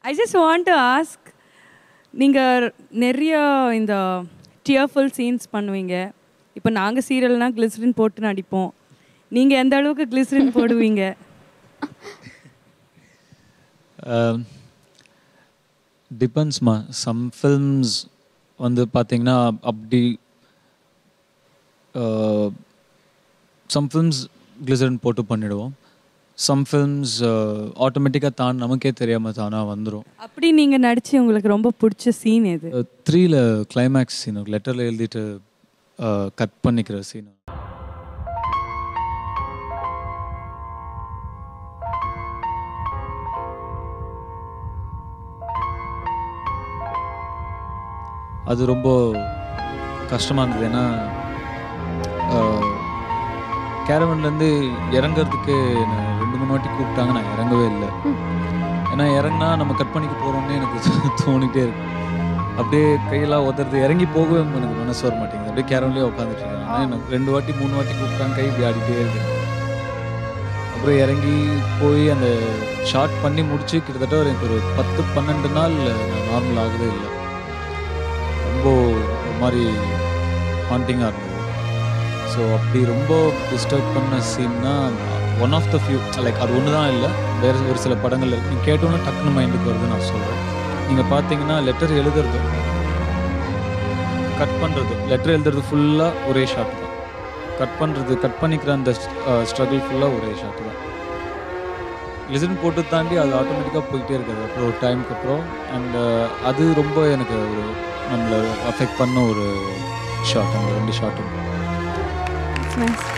I just want to ask நீங்கள் நிறைய இந்த டியர்ஃபுல் சீன்ஸ் பண்ணுவீங்க இப்போ நாங்கள் சீரியல்னால் கிளிசரின் போட்டு நடிப்போம் நீங்கள் எந்த அளவுக்கு கிளிசரின் போடுவீங்க டிபெண்ட்ஸ்மா சம் ஃபில்ம்ஸ் வந்து பார்த்தீங்கன்னா அப்படி சம் ஃபில்ம்ஸ் கிளிசரின் போட்டு பண்ணிடுவோம் சம் ஃபில்ம்ஸ் ஆட்டோமேட்டிக்காக தான் நமக்கே தெரியாமல் தானாக வந்துடும் அப்படி நீங்கள் நடிச்சு உங்களுக்கு ரொம்ப பிடிச்ச சீன் எது த்ரீல கிளைமேக்ஸ் சீன் லெட்டரில் எழுதிட்டு கட் பண்ணிக்கிற சீன் அது ரொம்ப கஷ்டமாக இருந்தது ஏன்னா கேரவன்லேருந்து இறங்குறதுக்கு என்னை ரெண்டு மூணு வாட்டி கூப்பிட்டாங்க நான் இறங்கவே இல்லை ஏன்னா இறங்குனா நம்ம கட் பண்ணிக்க போகிறோம்னு எனக்கு தோணிட்டே இருக்கு அப்படியே கையெல்லாம் உதறது இறங்கி போகவே எனக்கு மனசு வர மாட்டேங்குது அப்படியே கேரவன்லேயே உட்காந்துட்டு இருக்கேன் ஆனால் எனக்கு ரெண்டு வாட்டி மூணு வாட்டி கூப்பிட்டாங்க கை இப்படி ஆடிட்டே இருக்கு அப்புறம் இறங்கி போய் அந்த ஷார்ட் பண்ணி முடிச்சு கிட்டத்தட்ட ஒரு எனக்கு ஒரு பத்து பன்னெண்டு நாள் நான் நார்மல் ஆகவே இல்லை ரொம்ப ஒரு மாதிரி ஹாண்டிங்காக இருந்தது ஸோ அப்படி ரொம்ப டிஸ்டர்ப் பண்ண சீன்னா one of the few like அது ஒன்று தான் இல்லை வேறு ஒரு சில படங்கள் இருக்கு நீங்கள் கேட்டோன்னே டக்குனு மைண்டுக்கு வருது நான் சொல்கிறேன் நீங்கள் பார்த்தீங்கன்னா லெட்டர் எழுதுறது கட் பண்ணுறது லெட்டர் எழுதுறது ஃபுல்லாக ஒரே ஷாட் தான் கட் பண்ணுறது கட் பண்ணிக்கிற அந்த ஸ்ட்ரகிள் ஃபுல்லாக ஒரே ஷாட் தான் லிசன் போட்டு தாண்டி அது ஆட்டோமேட்டிக்காக போயிட்டே இருக்குது அப்புறம் ஒரு டைமுக்கு அப்புறம் அண்ட் அது ரொம்ப எனக்கு ஒரு நம்மளை அஃபெக்ட் பண்ண ஒரு ஷாட் அந்த ரெண்டு ஷாட்டும் It's nice.